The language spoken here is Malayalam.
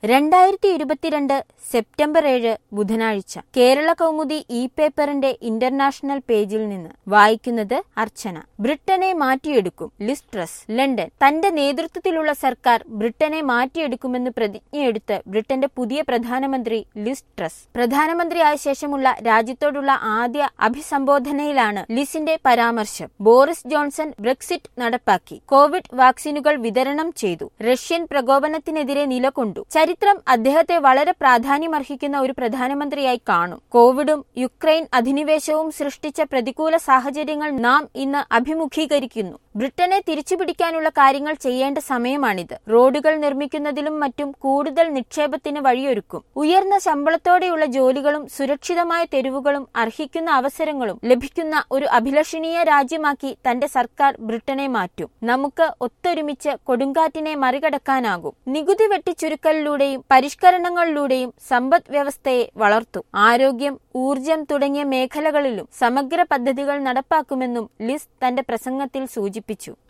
രണ്ടായിരത്തി ഇരുപത്തിരണ്ട് സെപ്റ്റംബർ ഏഴ് ബുധനാഴ്ച കേരള കൗമുദി ഇ പേപ്പറിന്റെ ഇന്റർനാഷണൽ പേജിൽ നിന്ന് വായിക്കുന്നത് അർച്ചന ബ്രിട്ടനെ മാറ്റിയെടുക്കും ലിസ് ട്രസ് ലണ്ടൻ തന്റെ നേതൃത്വത്തിലുള്ള സർക്കാർ ബ്രിട്ടനെ മാറ്റിയെടുക്കുമെന്ന് പ്രതിജ്ഞയെടുത്ത് ബ്രിട്ടന്റെ പുതിയ പ്രധാനമന്ത്രി ലിസ് ട്രസ് പ്രധാനമന്ത്രിയായ ശേഷമുള്ള രാജ്യത്തോടുള്ള ആദ്യ അഭിസംബോധനയിലാണ് ലിസിന്റെ പരാമർശം ബോറിസ് ജോൺസൺ ബ്രെക്സിറ്റ് നടപ്പാക്കി കോവിഡ് വാക്സിനുകൾ വിതരണം ചെയ്തു റഷ്യൻ പ്രകോപനത്തിനെതിരെ നിലകൊണ്ടു ചരിത്രം അദ്ദേഹത്തെ വളരെ പ്രാധാന്യമർഹിക്കുന്ന ഒരു പ്രധാനമന്ത്രിയായി കാണും കോവിഡും യുക്രൈൻ അധിനിവേശവും സൃഷ്ടിച്ച പ്രതികൂല സാഹചര്യങ്ങൾ നാം ഇന്ന് അഭിമുഖീകരിക്കുന്നു ബ്രിട്ടനെ തിരിച്ചുപിടിക്കാനുള്ള കാര്യങ്ങൾ ചെയ്യേണ്ട സമയമാണിത് റോഡുകൾ നിർമ്മിക്കുന്നതിലും മറ്റും കൂടുതൽ നിക്ഷേപത്തിന് വഴിയൊരുക്കും ഉയർന്ന ശമ്പളത്തോടെയുള്ള ജോലികളും സുരക്ഷിതമായ തെരുവുകളും അർഹിക്കുന്ന അവസരങ്ങളും ലഭിക്കുന്ന ഒരു അഭിലഷണീയ രാജ്യമാക്കി തന്റെ സർക്കാർ ബ്രിട്ടനെ മാറ്റും നമുക്ക് ഒത്തൊരുമിച്ച് കൊടുങ്കാറ്റിനെ മറികടക്കാനാകും നികുതി വെട്ടിച്ചുരുക്കലിലൂടെയും പരിഷ്കരണങ്ങളിലൂടെയും സമ്പദ് വ്യവസ്ഥയെ വളർത്തും ആരോഗ്യം ഊർജം തുടങ്ങിയ മേഖലകളിലും സമഗ്ര പദ്ധതികൾ നടപ്പാക്കുമെന്നും ലിസ് തന്റെ പ്രസംഗത്തിൽ സൂചിപ്പിച്ചു